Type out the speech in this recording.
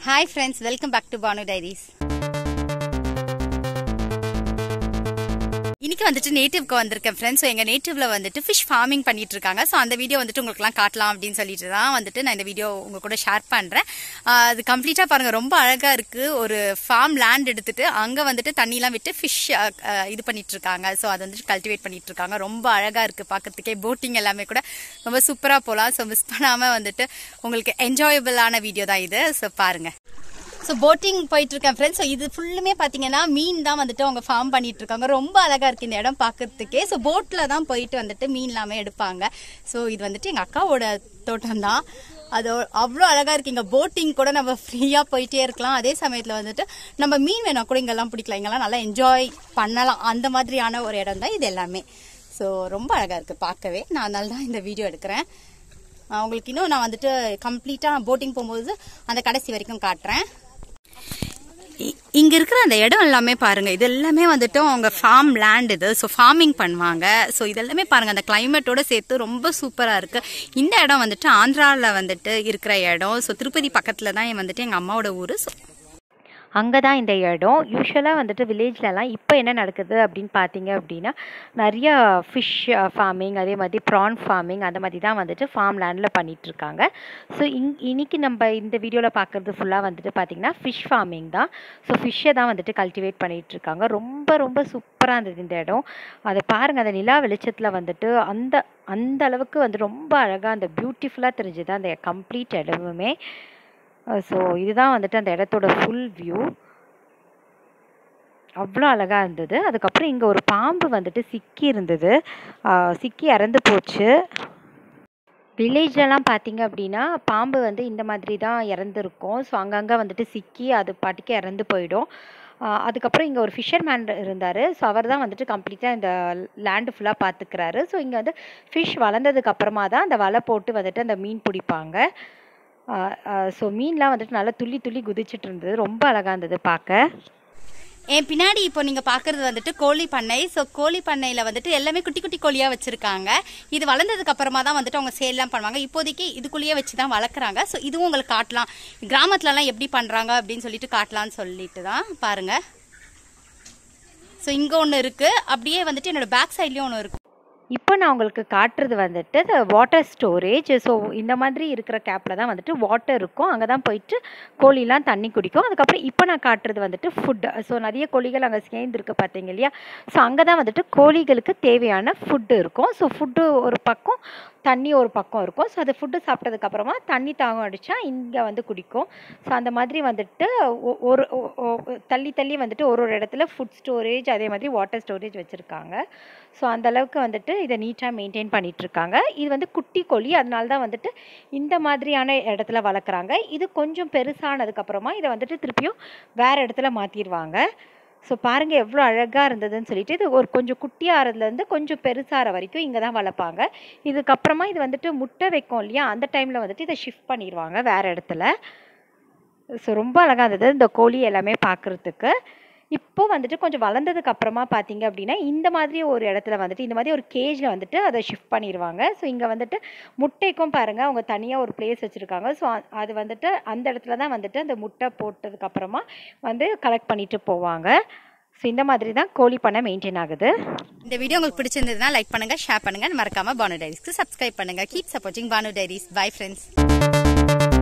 hi friends welcome back to Banu diaries இன்னைக்கு வந்துட்டு நேட்டிவ்க்கு வந்திருக்கேன் ஃப்ரெண்ட்ஸ் ஸோ எங்கள் நேட்டிவ்ல வந்துட்டு ஃபிஷ் ஃபார்மிங் பண்ணிட்டு இருக்காங்க ஸோ அந்த வீடியோ வந்துட்டு உங்களுக்குலாம் காட்டலாம் அப்படின்னு சொல்லிட்டு தான் வந்துட்டு நான் இந்த வீடியோ உங்க கூட ஷேர் பண்ணுறேன் அது கம்ப்ளீட்டாக பாருங்க ரொம்ப அழகாக இருக்கு ஒரு ஃபார்ம் லேண்ட் எடுத்துட்டு அங்கே வந்துட்டு தண்ணிலாம் விட்டு ஃபிஷ் இது பண்ணிட்டு இருக்காங்க ஸோ அதை வந்துட்டு கல்டிவேட் பண்ணிட்டு இருக்காங்க ரொம்ப அழகாக இருக்கு பார்க்கறதுக்கே போட்டிங் எல்லாமே கூட ரொம்ப சூப்பராக போகலாம் ஸோ மிஸ் பண்ணாமல் வந்துட்டு உங்களுக்கு என்ஜாயபிளான வீடியோ தான் இது ஸோ பாருங்க ஸோ போட்டிங் போயிட்டு இருக்கேன் ஃப்ரெண்ட்ஸ் ஸோ இது ஃபுல்லுமே பார்த்தீங்கன்னா மீன் தான் வந்துட்டு அவங்க ஃபார்ம் பண்ணிட்டு இருக்காங்க ரொம்ப அழகா இருக்கு இந்த இடம் பார்க்கறதுக்கே ஸோ போட்டில் தான் போயிட்டு வந்துட்டு மீன் எல்லாமே எடுப்பாங்க ஸோ இது வந்துட்டு எங்கள் அக்காவோட தோட்டம் தான் அது அவ்வளோ அழகா இருக்கு இங்கே போட்டிங் கூட நம்ம ஃப்ரீயாக போயிட்டே இருக்கலாம் அதே சமயத்தில் வந்துட்டு நம்ம மீன் வேணா கூட இங்கெல்லாம் பிடிக்கலாம் இங்கெல்லாம் நல்லா என்ஜாய் பண்ணலாம் அந்த மாதிரியான ஒரு இடம் தான் இது எல்லாமே ஸோ ரொம்ப அழகா இருக்கு பார்க்கவே நான் அதனால தான் இந்த வீடியோ எடுக்கிறேன் ஆஹ் உங்களுக்கு இன்னும் நான் வந்துட்டு கம்ப்ளீட்டாக போட்டிங் போகும்போது அந்த கடைசி வரைக்கும் காட்டுறேன் இ- இங்க இருக்கிற அந்த இடம் எல்லாமே பாருங்க இது எல்லாமே வந்துட்டு அவங்க ஃபார்ம் லேண்ட் இது ஸோ ஃபார்மிங் பண்ணுவாங்க ஸோ இதெல்லாமே பாருங்க அந்த கிளைமேட்டோட சேர்த்து ரொம்ப சூப்பரா இருக்கு இந்த இடம் வந்துட்டு ஆந்திரால வந்துட்டு இருக்கிற இடம் ஸோ திருப்பதி பக்கத்துல தான் வந்துட்டு எங்க அம்மாவோட ஊரு ஸோ அங்கே தான் இந்த இடம் யூஸ்வலாக வந்துட்டு வில்லேஜ்லலாம் இப்போ என்ன நடக்குது அப்படின்னு பார்த்தீங்க அப்படின்னா நிறைய ஃபிஷ் ஃபார்மிங் அதே மாதிரி ப்ரான் ஃபார்மிங் அந்த மாதிரி தான் வந்துட்டு ஃபார்ம் லேண்டில் பண்ணிகிட்ருக்காங்க ஸோ இங் இன்னைக்கு நம்ம இந்த வீடியோவில் பார்க்குறது ஃபுல்லாக வந்துட்டு பார்த்தீங்கன்னா ஃபிஷ் ஃபார்மிங் தான் ஸோ ஃபிஷ்ஷை தான் வந்துட்டு கல்டிவேட் பண்ணிகிட்ருக்காங்க ரொம்ப ரொம்ப சூப்பராக இருந்தது இந்த இடம் அதை பாருங்கள் அந்த நிலா வெளிச்சத்தில் வந்துட்டு அந்த அந்த அளவுக்கு வந்து ரொம்ப அழகாக அந்த பியூட்டிஃபுல்லாக தெரிஞ்சுது அந்த கம்ப்ளீட் இடமுமே ஸோ இதுதான் வந்துட்டு அந்த இடத்தோட ஃபுல் வியூ அவ்வளோ அழகாக இருந்தது அதுக்கப்புறம் இங்கே ஒரு பாம்பு வந்துட்டு சிக்கி இருந்தது ஆஹ் சிக்கி இறந்து போச்சு வில்லேஜ்லலாம் பார்த்தீங்க அப்படின்னா பாம்பு வந்து இந்த மாதிரி தான் இறந்துருக்கும் ஸோ அங்கங்கே வந்துட்டு சிக்கி அது பாட்டுக்கு இறந்து போயிடும் ஆஹ் அதுக்கப்புறம் இங்கே ஒரு ஃபிஷர்மேன் இருந்தார் ஸோ அவர் தான் வந்துட்டு கம்ப்ளீட்டாக இந்த லேண்டு ஃபுல்லாக பார்த்துக்கிறாரு ஸோ இங்கே வந்து ஃபிஷ் வளர்ந்ததுக்கு அப்புறமா தான் அந்த வலை போட்டு வந்துட்டு அந்த மீன் பிடிப்பாங்க ஸோ மீன்லாம் வந்துட்டு நல்லா துள்ளி துள்ளி குதிச்சிட்டு இருந்தது ரொம்ப அழகாக இருந்தது பார்க்க என் பின்னாடி இப்போ நீங்க பாக்குறது வந்துட்டு கோழி பண்ணை ஸோ கோழி பண்ணையில வந்துட்டு எல்லாமே குட்டி குட்டி கோழியா வச்சிருக்காங்க இது வளர்ந்ததுக்கு அப்புறமா தான் வந்துட்டு அவங்க சேல்லாம் பண்ணுவாங்க இப்போதைக்கு இதுக்குள்ளேயே வச்சு தான் வளர்க்குறாங்க ஸோ இதுவும் உங்களுக்கு காட்டலாம் கிராமத்துல எல்லாம் எப்படி பண்றாங்க அப்படின்னு சொல்லிட்டு காட்டலாம்னு சொல்லிட்டு தான் பாருங்க ஸோ இங்க ஒன்று இருக்கு அப்படியே வந்துட்டு என்னோட பேக் சைட்லயும் ஒன்று இருக்கு இப்போ நான் உங்களுக்கு காட்டுறது வந்துட்டு வாட்டர் ஸ்டோரேஜ் ஸோ இந்த மாதிரி இருக்கிற கேப்பில் தான் வந்துட்டு வாட்டர் இருக்கும் அங்கே தான் போயிட்டு கோழிலாம் தண்ணி குடிக்கும் அதுக்கப்புறம் இப்போ நான் காட்டுறது வந்துட்டு ஃபுட் ஸோ நிறைய கோழிகள் அங்கே சேர்ந்துருக்கு பார்த்தீங்க இல்லையா ஸோ அங்கே தான் வந்துட்டு கோழிகளுக்கு தேவையான ஃபுட்டு இருக்கும் ஸோ ஃபுட்டு ஒரு பக்கம் தண்ணி ஒரு பக்கம் இருக்கும் ஸோ அது ஃபுட்டு சாப்பிட்டதுக்கப்புறமா தண்ணி தாகம் அடித்தா இங்கே வந்து குடிக்கும் ஸோ அந்த மாதிரி வந்துட்டு ஒ- ஒரு ஒ- ஒ- தள்ளி தள்ளி வந்துட்டு ஒரு ஒரு இடத்துல ஃபுட் ஸ்டோரேஜ் அதே மாதிரி வாட்டர் ஸ்டோரேஜ் வச்சுருக்காங்க ஸோ அந்த அளவுக்கு வந்துட்டு இதை நீட்டாக மெயின்டைன் பண்ணிட்டு இருக்காங்க இது வந்து குட்டி கோழி அதனால தான் வந்துட்டு இந்த மாதிரியான இடத்துல வளர்க்குறாங்க இது கொஞ்சம் பெருசானதுக்கப்புறமா இதை வந்துட்டு திருப்பியும் வேறு இடத்துல மாற்றிடுவாங்க ஸோ பாருங்கள் எவ்வளோ அழகாக இருந்ததுன்னு சொல்லிட்டு இது ஒரு கொஞ்சம் குட்டியாகிறதுலேருந்து கொஞ்சம் பெருசாகிற வரைக்கும் இங்கே தான் வளர்ப்பாங்க இதுக்கப்புறமா இது வந்துட்டு முட்டை வைக்கும் இல்லையா அந்த டைமில் வந்துட்டு இதை ஷிஃப்ட் பண்ணிடுவாங்க வேறு இடத்துல ஸோ ரொம்ப அழகாக இருந்தது இந்த கோழி எல்லாமே பார்க்குறதுக்கு இப்போ வந்துட்டு கொஞ்சம் வளர்ந்ததுக்கு அப்புறமா பார்த்தீங்க அப்படின்னா இந்த மாதிரி ஒரு இடத்துல வந்துட்டு இந்த மாதிரி ஒரு கேஜில் வந்துட்டு அதை ஷிஃப்ட் பண்ணிடுவாங்க ஸோ இங்கே வந்துட்டு முட்டைக்கும் பாருங்கள் அவங்க தனியாக ஒரு பிளேஸ் வச்சுருக்காங்க ஸோ அது வந்துட்டு அந்த இடத்துல தான் வந்துட்டு அந்த முட்டை போட்டதுக்கு அப்புறமா வந்து கலெக்ட் பண்ணிட்டு போவாங்க ஸோ இந்த மாதிரி தான் கோழி பண்ணை மெயின்டைன் ஆகுது இந்த வீடியோ உங்களுக்கு பிடிச்சிருந்ததுன்னா லைக் பண்ணுங்க ஷேர் பண்ணுங்க மறக்காம பானு டைரிஸ்க்கு சப்ஸ்கிரைப் பண்ணுங்க keep supporting Banu diaries bye friends